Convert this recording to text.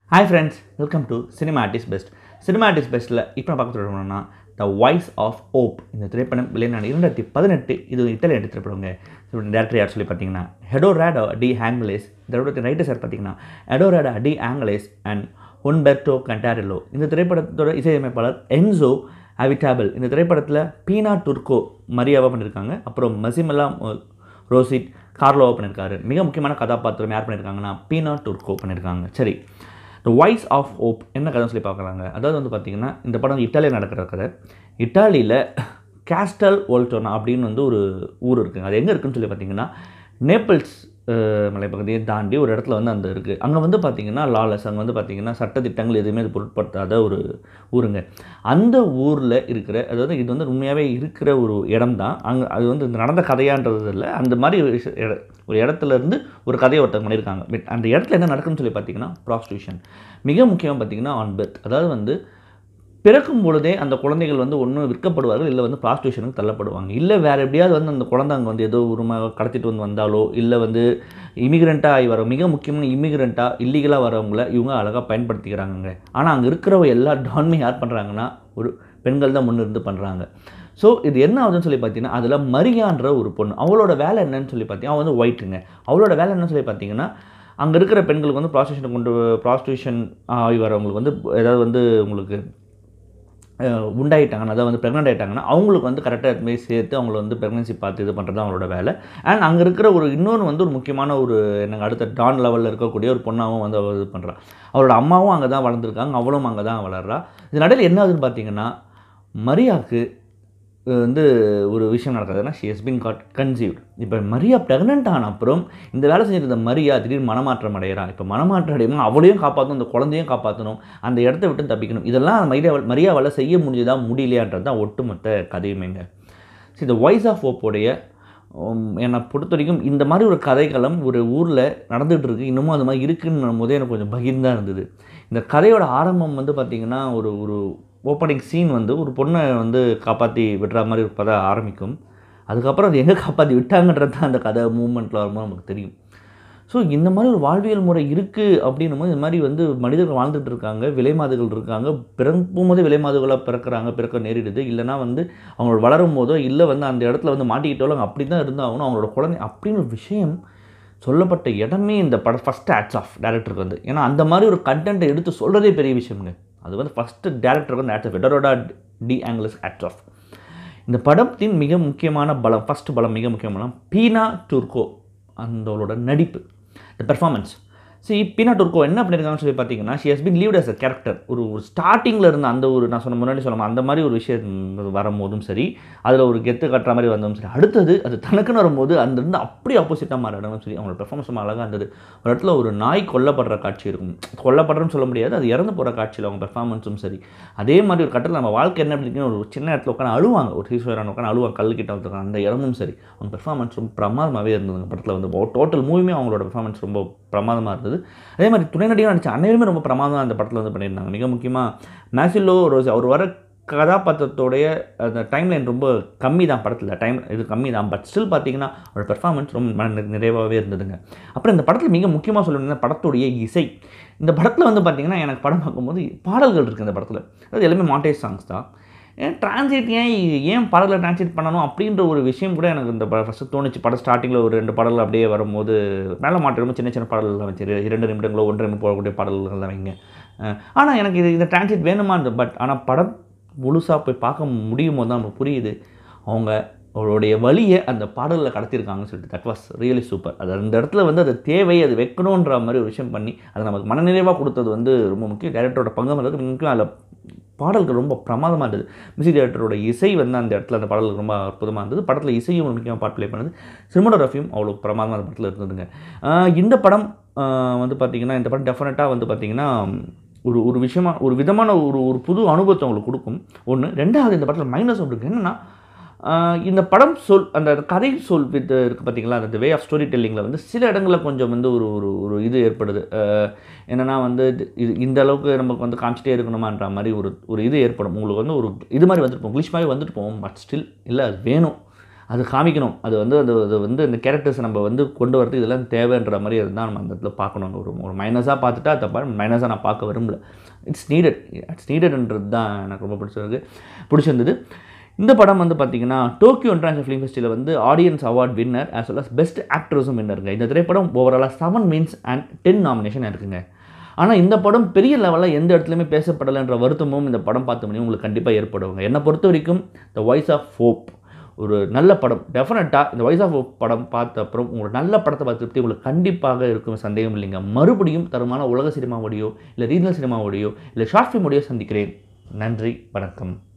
hi friends welcome to cinema artist best cinema artist பெஸ்ட்டில் இப்போ பார்க்க தொடங்கணும்னா த வாய்ஸ் ஆஃப் ஓப் இந்த திரைப்படம் வெளியான இரண்டாயிரத்தி பதினெட்டு இது இட்டலி எடுத்த திரைப்படங்க டேரக்டர் யார் சொல்லி பார்த்தீங்கன்னா ஹெடோராடோ டி ஹேங்லேஸ் இதோட ரைட்டர் சார் பார்த்தீங்கன்னா Edoardo de Angelis and Umberto Contarello இந்த திரைப்படத்தோட இசையமைப்பாளர் என்சோ அவிட்டாபிள் இந்த திரைப்படத்தில் பீனா டுர்கோ மரியாவா பண்ணியிருக்காங்க அப்புறம் மசிமலா ரோசிட் கார்லோவா பண்ணியிருக்காரு மிக முக்கியமான கதாபாத்திரம் யார் பண்ணியிருக்காங்கன்னா பீனா டுர்கோ பண்ணியிருக்காங்க சரி த வாய்ஸ் ஆஃப் ஓப் என்ன கதை சொல்லி பார்க்கலாங்க அதாவது வந்து பார்த்திங்கன்னா இந்த படம் இட்டாலியில் நடக்கிற கதை இட்டாலியில் கேஸ்டல் ஓல்டோனா அப்படின்னு வந்து ஒரு ஊர் இருக்குங்க அது எங்கே இருக்குன்னு சொல்லி பார்த்தீங்கன்னா நேபிள்ஸ் மலைப்பகுதியை தாண்டி ஒரு இடத்துல வந்து அந்த இருக்குது அங்கே வந்து பார்த்திங்கன்னா லாலஸ் அங்கே வந்து பார்த்திங்கன்னா சட்டத்திட்டங்கள் எதுவுமே அது பொருட்படுத்தாத ஒரு ஊருங்க அந்த ஊரில் இருக்கிற அதாவது இது வந்து உண்மையாகவே இருக்கிற ஒரு இடம் தான் அங்கே அது வந்து இந்த நடந்த கதையான்றது இல்லை அந்த மாதிரி ஒரு விஷ- இட- ஒரு இடத்துல இருந்து ஒரு கதையை ஒருத்தர் பண்ணியிருக்காங்க பட் அந்த இடத்துல என்ன நடக்குன்னு சொல்லி பார்த்தீங்கன்னா ப்ராஸ்டியூஷன் மிக முக்கியம் பார்த்தீங்கன்னா ஆன் பெர்த் அதாவது வந்து பிறக்கும் பொழுதே அந்த குழந்தைகள் வந்து ஒன்று விற்கப்படுவார்கள் இல்லை வந்து ப்ராஸ்டியூஷனுக்கு தள்ளப்படுவாங்க இல்லை வேறு எப்படியாவது வந்து அந்த குழந்தை அங்கே வந்து ஏதோ உரிமை கடத்திட்டு வந்து வந்தாலோ இல்லை வந்து இமிகிரண்ட்டாக ஆகி வர மிக முக்கியமான இமிகிரண்ட்டாக இல்லீகலாக வரவங்கள இவங்க அழகாக பயன்படுத்திக்கிறாங்கங்க ஆனால் அங்கே இருக்கிறவ எல்லா டான்மே யார் பண்ணுறாங்கன்னா ஒரு பெண்கள் தான் முன்னிருந்து பண்ணுறாங்க ஸோ இது என்ன ஆகுதுன்னு சொல்லி பார்த்தீங்கன்னா அதில் மரியான்ற ஒரு பொண்ணு அவளோட வேலை என்னன்னு சொல்லி பார்த்தீங்கன்னா அவள் வந்து ஒயிட்டுங்க அவளோட வேலை என்னன்னு சொல்லி பார்த்தீங்கன்னா அங்கே இருக்கிற பெண்களுக்கு வந்து ப்ராஸ்டியூஷனை கொண்டு ப்ராஸ்டியூஷன் ஆகி வரவங்களுக்கு வந்து ஏதாவது வந்து உங்களுக்கு அஹ், உண்டாயிட்டாங்கன்னா அதாவது வந்து ப்ரெக்னென்ட் ஆகிட்டாங்கன்னா அவங்களுக்கு வந்து கரெக்டாக எடுத்து போய் சேர்த்து அவங்கள வந்து ப்ரெக்னன்சி பார்த்து இது பண்ணுறது அவங்களோட வேலை அண்ட் அங்கே இருக்கிற ஒரு இன்னொன்று வந்து ஒரு முக்கியமான ஒரு எனக்கு அடுத்த டான் லெவலில் இருக்கக்கூடிய ஒரு பொண்ணாகவும் வந்து அவள் இது பண்ணுறா அவளோட அம்மாவும் அங்கே தான் வளர்ந்துருக்காங்க அவளும் அங்கே தான் வளர்றா இது நடுவில் என்ன ஆகுதுன்னு பார்த்தீங்கன்னா மரியாவுக்கு அஹ், வந்து ஒரு விஷயம் நடக்குதுன்னா she has been got conceived இப்போ மரியா ப்ரெக்னென்ட் ஆன அப்புறம் இந்த வேலை செஞ்சிட்டு இருந்த மரியா திடீர்னு மனமாற்றம் அடைகிறா இப்போ மனமாற்றம் அடையணும் அவளையும் காப்பாற்றணும் அந்த குழந்தையும் காப்பாற்றணும் அந்த இடத்த விட்டு தப்பிக்கணும் இதெல்லாம் மரியா மரியாவால் செய்ய முடிஞ்சதா முடியலையான்றது தான் ஒட்டுமொத்த கதையுமேங்க ஸோ இந்த வாய்ஸ் ஆஃப் ஓப்போடைய என்னை பொறுத்த வரைக்கும் இந்த மாதிரி ஒரு கதைக்களம் ஒரு ஊரில் நடந்துகிட்டு இருக்கு இன்னமும் அது மாதிரி இருக்குன்னு போதே எனக்கு கொஞ்சம் பகிர்ந்தான் இருந்தது இந்த கதையோட ஆரம்பம் வந்து பார்த்திங்கன்னா ஒரு ஒரு ஓப்பனிங் சீன் வந்து ஒரு பொண்ணை வந்து காப்பாற்றி விடுற மாதிரி ஒரு கதை ஆரம்பிக்கும் அதுக்கப்புறம் அது எங்கே காப்பாற்றி விட்டாங்கன்றது தான் அந்த கதை மூமெண்ட்டில் வரும்போது நமக்கு தெரியும் ஸோ இந்த மாதிரி ஒரு வாழ்வியல் முறை இருக்குது அப்படின்னும் போது இந்த மாதிரி வந்து மனிதர்கள் வாழ்ந்துட்டு இருக்காங்க விலைமாதுகள் இருக்காங்க பிறக்கும் போதே விலைமாதுகளாக பிறக்கிறாங்க பிறக்க நேரிடுது இல்லைனா வந்து அவங்களோட வளரும் போதோ இல்லை வந்து அந்த இடத்துல வந்து மாட்டிக்கிட்டாலும் அவங்க அப்படி தான் இருந்தாகணும் அவங்களோட குழந்தை அப்படின்னு ஒரு விஷயம் சொல்லப்பட்ட இடமே இந்த படம் ஃபஸ்ட்டு ஆட்ஸ் ஆஃப் டேரக்டருக்கு வந்து ஏன்னா அந்த மாதிரி ஒரு கண்டென்ட்டை எடுத்து சொல்கிறதே பெரிய விஷயம்ங்க அது வந்து ஃபஸ்ட்டு டேரக்டருக்கு வந்து hats off Edoardo de Angelis hats off இந்த படத்தின் மிக முக்கியமான பலம் ஃபஸ்ட் பலம் மிக முக்கியமான பீனா டூர்கோ அந்தவளோட நடிப்பு the performance she Pina Turco என்ன பண்ணியிருக்காங்கன்னு சொல்லி பார்த்தீங்கன்னா she has been lived as a character ஒரு ஒரு ஸ்டார்டிங்கில் இருந்த அந்த ஒரு நான் சொன்ன முன்னாடி சொன்ன அந்த மாதிரி ஒரு விஷயம் வரும்போதும் சரி அதில் ஒரு கெத்து கட்டுற மாதிரி வந்ததும் சரி அடுத்தது அது தனக்குன்னு வரும்போது அந்த இருந்து அப்படி ஆப்போசிட்டாக மாறிடணும் சரி அவங்களோட பெர்ஃபார்மன்ஸ் ரொம்ப அழகாக இருந்தது ஒரு இடத்துல ஒரு நாய் கொல்லப்படுற காட்சி இருக்கும் கொல்லப்படுறன்னு சொல்ல முடியாது அது இறந்து போகிற காட்சியில் அவங்க பெர்ஃபார்மன்ஸும் சரி அதே மாதிரி ஒரு கட்டத்தில் நம்ம வாழ்க்கை என்ன அப்படின்னு ஒரு சின்ன இடத்துல உட்காந்து அழுவாங்க ஒரு ஈஸ்வரன் உட்காந்து அழுவாங்க கல் கிட்ட வந்து அந்த இடமும் சரி அவங்க பெர்ஃபார்மன்ஸ் ரொம்ப பிரமாதமாகவே இருந்ததுங்க படத்தில் வந்து டோட்டல் மூவியுமே அவங்களோட பெர்ஃபார்மன்ஸ் ரொம்ப பிரமாதமாக இருந்தது அதே மாதிரி துணை நடிகர் நடிச்ச அனைவருமே ரொம்ப பிரமாதமாக அந்த படத்தில் வந்து பண்ணியிருந்தாங்க மிக முக்கியமாக மேசிலோ ரோஸ் அவர் வர கதாபாத்திரத்தோடைய அந்த டைம்லைன் ரொம்ப கம்மி தான் படத்தில் டைம் இது கம்மி தான் பட் ஸ்டில் பார்த்தீங்கன்னா அவரோட பெர்ஃபார்மன்ஸ் ரொம்ப மன நிறை- நிறைவாகவே இருந்ததுங்க அப்புறம் இந்த படத்தில் மிக முக்கியமாக சொல்லணும்னா படத்துடைய இசை இந்த படத்தில் வந்து பார்த்தீங்கன்னா எனக்கு படம் பார்க்கும்போது பாடல்கள் இருக்குது இந்த படத்தில் அது எல்லாமே மாண்டேஜ் சாங்ஸ் தான் ஏன் டிரான்ஸ்லேட் ஏன் ஏன் பாடலை டிரான்ஸ்லேட் பண்ணணும் அப்படின்ற ஒரு விஷயம் கூட எனக்கு இந்த ஃபஸ்ட்டு தோணுச்சு படம் ஸ்டார்டிங்கில் ஒரு ரெண்டு பாடல் அப்படியே வரும்போது மேலே மாட்டிருக்கும் சின்ன சின்ன பாடல்கள் வச்சு இரு- இரண்டு நிமிடங்களோ ஒன்றரை நிமிடம் போகக்கூடிய பாடல்கள் தான் வைங்க ஆனால் எனக்கு இது இந்த டிரான்ஸ்லேட் வேணுமா பட் ஆனால் படம் முழுசாக போய் பார்க்க முடியும் போது தான் நமக்கு புரியுது அவங்க அவருடைய வழியை அந்த பாடலில் கடத்திருக்காங்கன்னு சொல்லிட்டு தட் வாஸ் ரியலி சூப்பர் அது அந்த இடத்துல வந்து அது தேவை அது வைக்கணுன்ற மாதிரி ஒரு விஷயம் பண்ணி அது நமக்கு மனநிறைவாக கொடுத்தது வந்து ரொம்ப முக்கியம் டேரக்டரோட பங்கு வந்து முக்கியம் அதில் பாடல்கள் ரொம்ப பிரமாதமாக இருந்தது மியூசிக் டேரக்டரோட இசை வந்து அந்த இடத்துல அந்த பாடல்கள் ரொம்ப அற்புதமாக இருந்தது படத்தில் இசையும் ஒரு முக்கியமாக பாட் ப்ளே பண்ணது சினிமாட்டோகிராஃபியும் அவ்வளோ பிரமாதமாக அந்த படத்தில் இருந்ததுங்க ஆஹ் இந்த படம் ஆஹ் வந்து பார்த்திங்கன்னா இந்த படம் டெஃபினட்டாக வந்து பார்த்திங்கன்னா ஒரு ஒரு விஷயமா ஒரு விதமான ஒரு ஒரு புது அனுபவத்தை உங்களுக்கு கொடுக்கும் ஒன்று ரெண்டாவது இந்த படத்தில் மைனஸ் ஒன்று இருக்குது என்னென்னா ஆஹ் இந்த படம் சொல் அந்த கதை சொல் வித் இருக்குது பார்த்தீங்களா அந்த வே ஆஃப் ஸ்டோரி டெல்லிங்கில் வந்து சில இடங்களில் கொஞ்சம் வந்து ஒரு ஒரு ஒரு இது ஏற்படுது ஆஹ் என்னன்னா வந்து இது இது இந்த அளவுக்கு நமக்கு வந்து காமிச்சிட்டே இருக்கணுமான்ற மாதிரி ஒரு ஒரு இது ஏற்படும் உங்களுக்கு வந்து ஒரு இது மாதிரி வந்துட்டு போகும் இங்கிலீஷ் மாதிரி வந்துட்டு போகும் பட் ஸ்டில் இல்லை அது வேணும் அது காமிக்கணும் அது வந்து அது அது வந்து அந்த கேரக்டர்ஸ் நம்ம வந்து கொண்டு வரது இதெல்லாம் தேவைன்ற மாதிரி இருந்தால் நம்ம அந்த இடத்துல பார்க்கணும் ஒரு ஒரு மைனஸாக பார்த்துட்டா தப்பா மைனஸாக நான் பார்க்க விரும்பல இட்ஸ் நீடட் இட்ஸ் நீடட்ன்றது தான் எனக்கு ரொம்ப பிடிச்சிருக்கு பிடிச்சிருந்தது இந்த படம் வந்து பார்த்தீங்கன்னா டோக்கியோ இன்டர்நேஷனல் ஃபிலிம் ஃபெஸ்டிவல் வந்து audience award winner as well as best ஆக்ட்ரஸும் வின்னருங்க இந்த திரைப்படம் ஓவராலாக seven means and ten nomination இருக்குங்க ஆனால் இந்த படம் பெரிய லெவலில் எந்த இடத்துலையுமே பேசப்படலைன்ற வருத்தமும் இந்த படம் பார்த்த முடியும் உங்களுக்கு கண்டிப்பாக ஏற்படுவாங்க என்னை பொறுத்த வரைக்கும் த வாய்ஸ் ஆஃப் ஹோப் ஒரு நல்ல படம் டெஃபினட்டாக இந்த வாய்ஸ் ஆஃப் ஹோப் படம் பார்த்த அப்புறம் ஒரு நல்ல படத்தை பார்த்து திருப்தி உங்களுக்கு கண்டிப்பாக இருக்கும் சந்தேகம் இல்லைங்க மறுபடியும் தரமான உலக சினிமாவோடையோ இல்லை ரீஜனல் சினிமாவோடையோ இல்லை ஷார்ட் ஃபிலிமோடையோ சந்திக்கிறேன் நன்றி வணக்கம்